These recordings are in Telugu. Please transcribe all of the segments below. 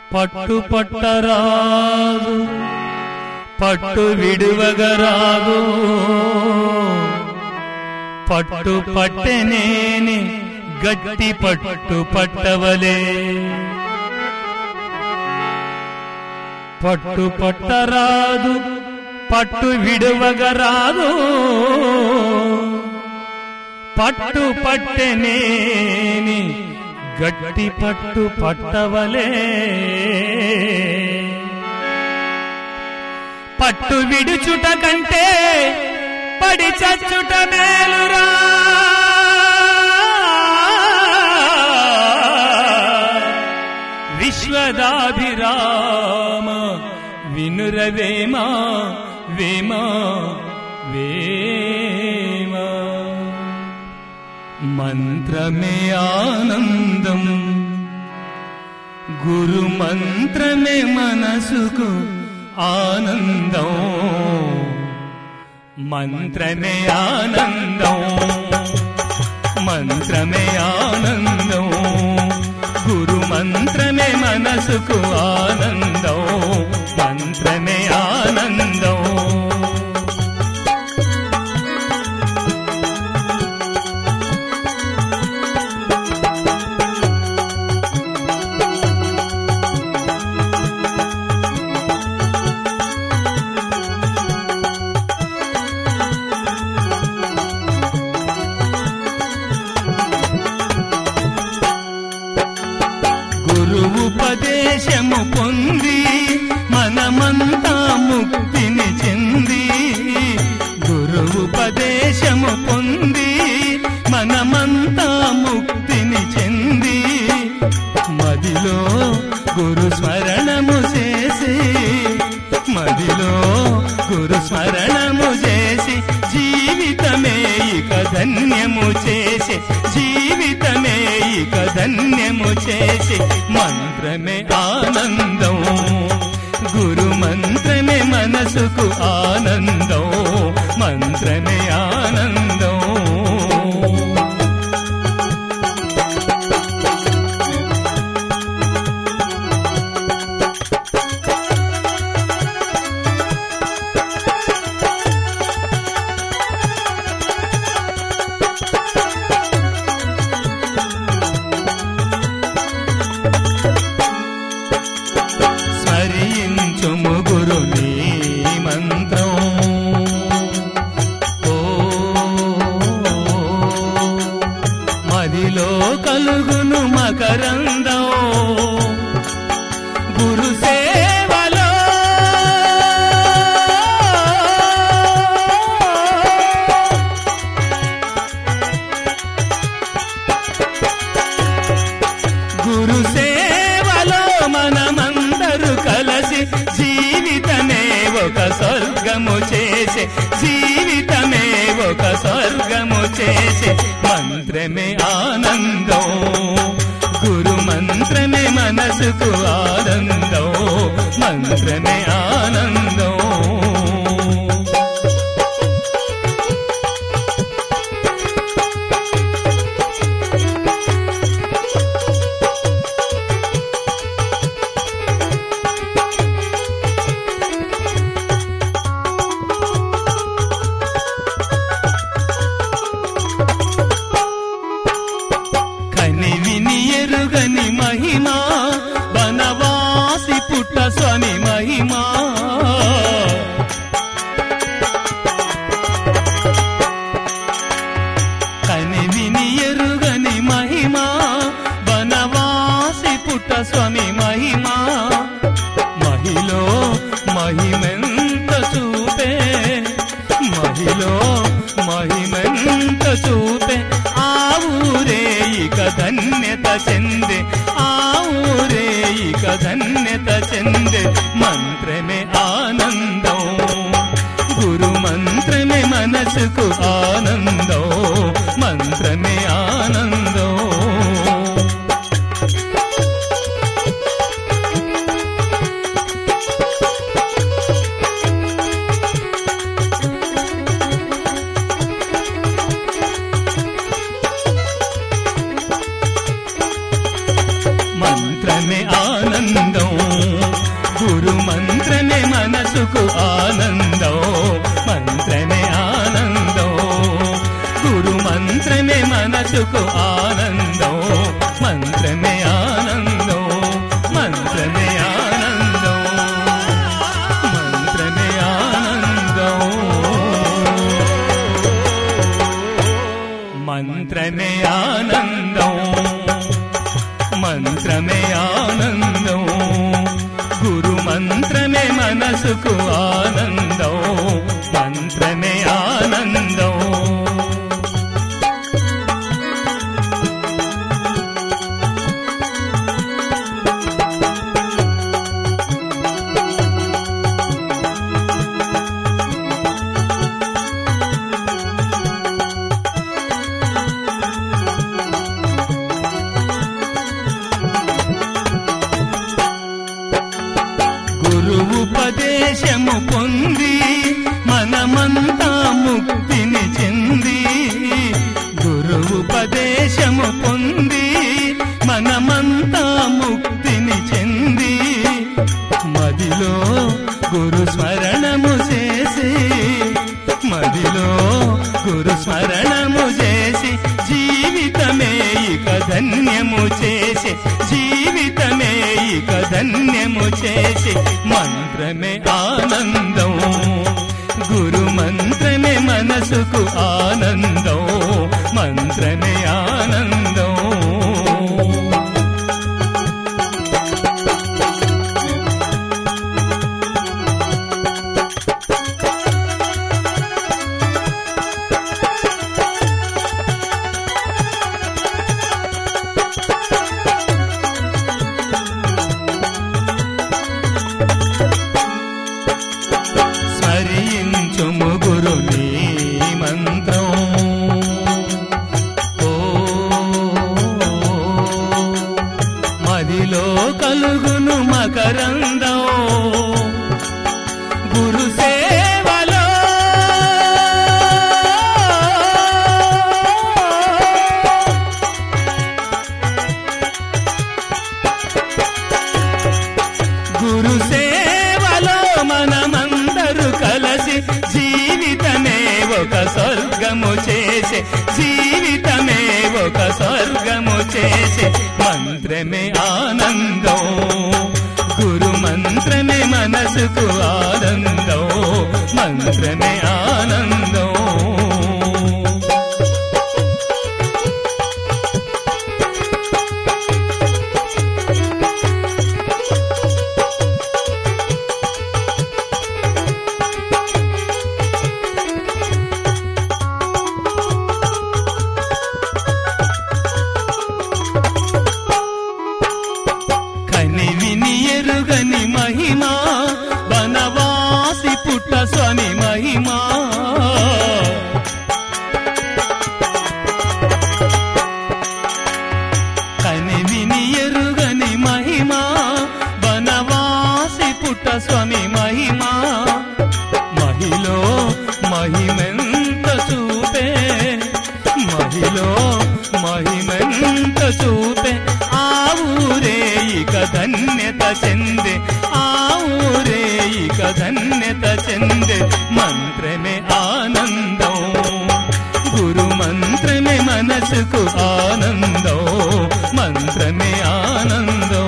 పట్టు పట్టరాదు పట్టు విడువగరాదు పట్టు పట్టెనేని గట్టి పట్టు పట్టవలే పట్టు పట్టరాదు పట్టు విడువగరాదు పట్టు పట్టెనేని గట్టి పట్టు పట్టవలే పట్టు విడుచుట కంటే పడి చచ్చుట మేలురా విశ్వదాభిరామ వినురవేమా వేమా వేమా మంత్రమే ఆనందం గురు మంత్రమే మనసుకు ఆనందం మంత్రమే ఆనందం మంత్రమే ఆనందం గురు మంత్రమే మనసుకు ఆనందం మంత్రమే ఆనందం గురువుపదేశము పొంది మనమంతా ముక్తిని చెంది గురువుపదేశము పొంది మనమంతా ముక్తిని చెంది మదిలో గురు స్మరణము చేసి మదిలో గురు స్మరణము చేసి జీవితమే ఇక ధన్యము చేసి జీవితమే ఇక ధన్యము చేసి మంత్రమే ఆనందం గురు మంత్రమే మనసుకు ఆనందం మంత్రమే ఆనందం స్మరించుము గురు నీ మంత్రం ఓ మదిలో కలుగును మకరందం గురు సేవలో గురు సేవలో మనమందరూ కలిసి జీవితమే ఒక స్వర్గము చేసే జీవితమే ఒక స్వర్గము చేసే మంత్రమే ఆనందం గురు మంత్రమే మనసుకు ఆనందం మంత్రమే ఆనందం కని విని ఎరుగని మహిమా వనవాసి పుట్ట స్వామి మహిమా కని విని ఎరుగని మహిమా వనవాసి పుట్ట స్వామి మహిమా మహిలో మహిమెంత చూపే మహిలో మహిమెంత చూపే ఆ ఊరే ఇక ధన్యత చెందే ఆ ఊరే ఇక ధన్యత చెందే మంత్రమే ఆనందం గురు మంత్రమే మనసుకు ఆనందం మంత్రమే ఆనందం మంత్రమే ఆనందం మనసుకు ఆనందం మంత్రమే ఆనందం గురు మంత్రమే మనసుకు ఆనందం మంత్రమే ఆనందం మంత్రమే ఆనందం మంత్రమే ఆనందం మంత్రమే ఆనందం మంత్రమే ఆనందం గురు మంత్రమే మనసుకు ఆనందం మంత్రమే ఆనందం గురువుపదేశము పొంది మనమంతా ముక్తిని చెంది గురువుపదేశము పొంది మనమంతా ముక్తిని చెంది మదిలో గురు స్మరణము చేసి మదిలో గురు స్మరణము చేసి జీవితమే ఇక ధన్యము చేసి జీవితమే ఇక ధన్యము చేసి మంత్రమే ఆనందం గురు మంత్రమే మనసుకు ఆనందం మంత్రమే ఆనందం స్మరించుము గురుని మంత్రం ఓ మదిలో కలుగును మకరందం గురు సేవలో గురు సేవలో మనమందరూ కలిసి జీవితమే ఒక స్వర్గము చేసే జీవితమే ఒక స్వర్గము చేసే మంత్రమే ఆనందం గురు మంత్రమే మనసుకు ఆనందం మంత్రమే ఆనందం కని విని ఎరుగని మహిమా వనవాసి పుట్ట స్వామి మహిమా కని విని ఎరుగని మహిమా వనవాసి పుట్ట స్వామి మహిమా మహిలో మహిమెంత చూపే మహిలో మహిమెంత చూపే ఆ ఊరే ఇక ధన్యత చెందే ఆ ఊరే ఇక ధన్యత చెందే మంత్రమే ఆనందం గురు మంత్రమే మనసుకు ఆనందం మంత్రమే ఆనందం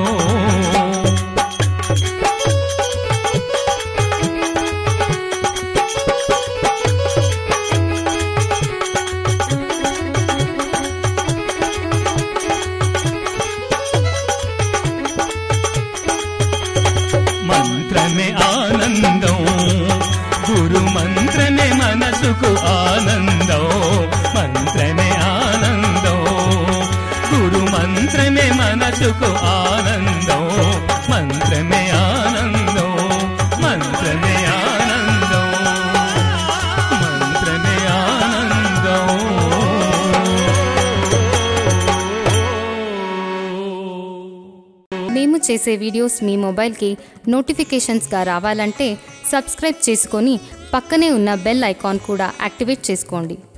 మంత్రమే ఆనందం గురు మంత్రమే మనసుకు ఆనందం మంత్రమే ఆనందం గురు మంత్రమే మనసుకు ఆనందం మంత్రమే ఆనందం మంత్రమే ఆనందం మంత్రమే ఆనందం మేము చేసే వీడియోస్ మీ మొబైల్కి నోటిఫికేషన్స్గా రావాలంటే సబ్స్క్రైబ్ చేసుకొని పక్కనే ఉన్న బెల్ ఐకాన్ కూడా యాక్టివేట్ చేసుకోండి